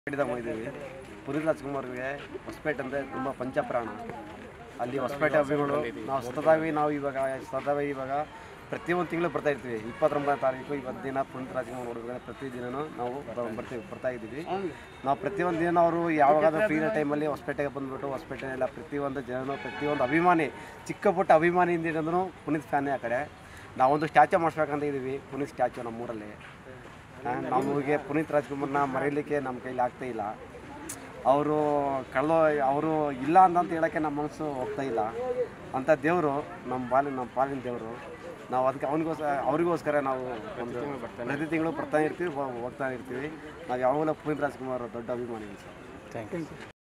ಹೊಸಪೇಟೆದಾಗ ಹೋಗಿದ್ದೀವಿ ಪುನೀತ್ ರಾಜ್ಕುಮಾರ್ಗೆ ಹೊಸಪೇಟೆ ಅಂದರೆ ತುಂಬ ಪಂಚಪ್ರಾಣ ಅಲ್ಲಿ ಹೊಸಪೇಟೆ ಅಭಿಗಳು ನಾವು ಸತತವಾಗಿ ನಾವು ಇವಾಗ ಸತತವಾಗಿ ಇವಾಗ ಪ್ರತಿಯೊಂದು ತಿಂಗಳು ಬರ್ತಾ ಇರ್ತೀವಿ ಇಪ್ಪತ್ತೊಂಬತ್ತು ತಾರೀಕು ಇವತ್ತು ದಿನ ಪುನೀತ್ ರಾಜ್ಕುಮಾರ್ ನೋಡಿದ್ರೆ ಪ್ರತಿ ದಿನನೂ ನಾವು ಬ- ಬರ್ತೀವಿ ಬರ್ತಾ ಇದ್ದೀವಿ ನಾವು ಪ್ರತಿಯೊಂದು ದಿನ ಅವರು ಯಾವಾಗಾದ್ರೂ ಫ್ರೀ ಟೈಮಲ್ಲಿ ಹೊಸಪೇಟೆಗೆ ಬಂದುಬಿಟ್ಟು ಹೊಸಪೇಟೆನೆಲ್ಲ ಪ್ರತಿಯೊಂದು ಜನನು ಪ್ರತಿಯೊಂದು ಅಭಿಮಾನಿ ಚಿಕ್ಕ ಪುಟ್ಟ ಅಭಿಮಾನಿಯಿಂದ ಪುನೀತ್ ಫ್ಯಾನೇ ಆ ಕಡೆ ನಾವೊಂದು ಸ್ಟ್ಯಾಚು ಮಾಡಿಸ್ಬೇಕಂತ ಇದ್ದೀವಿ ಪುನೀತ್ ಸ್ಟ್ಯಾಚು ನಮ್ಮೂರಲ್ಲಿ ಆ, ನಮಗೆ ಪುನೀತ್ ರಾಜ್ಕುಮಾರ್ನ ಮರೀಲಿಕ್ಕೆ ನಮ್ಮ ಕೈಲಿ ಆಗ್ತಾ ಇಲ್ಲ ಅವರು ಕಳೆದ ಅವರು ಇಲ್ಲ ಅಂತ ಹೇಳೋಕ್ಕೆ ನಮ್ಮ ಮನಸ್ಸು ಹೋಗ್ತಾ ಇಲ್ಲ ಅಂಥ ದೇವರು ನಮ್ಮ ಪಾಲಿನ ನಮ್ಮ ಪಾಲಿನ ದೇವರು ನಾವು ಅದಕ್ಕೆ ಅವನಿಗೋಸ್ಕರ ಅವರಿಗೋಸ್ಕರ ನಾವು ಒಂದು ಪ್ರತಿ ತಿಂಗಳು ಬರ್ತಾ ಇರ್ತೀವಿ ಹೋ- ಹೋಗ್ತಾ ಇರ್ತೀವಿ ನಾವು ಯಾವಾಗಲೂ ಪುನೀತ್ ರಾಜ್ಕುಮಾರ್ ದೊಡ್ಡ ಅಭಿಮಾನಿ ಸರ್ ಥ್ಯಾಂಕ್ ಯು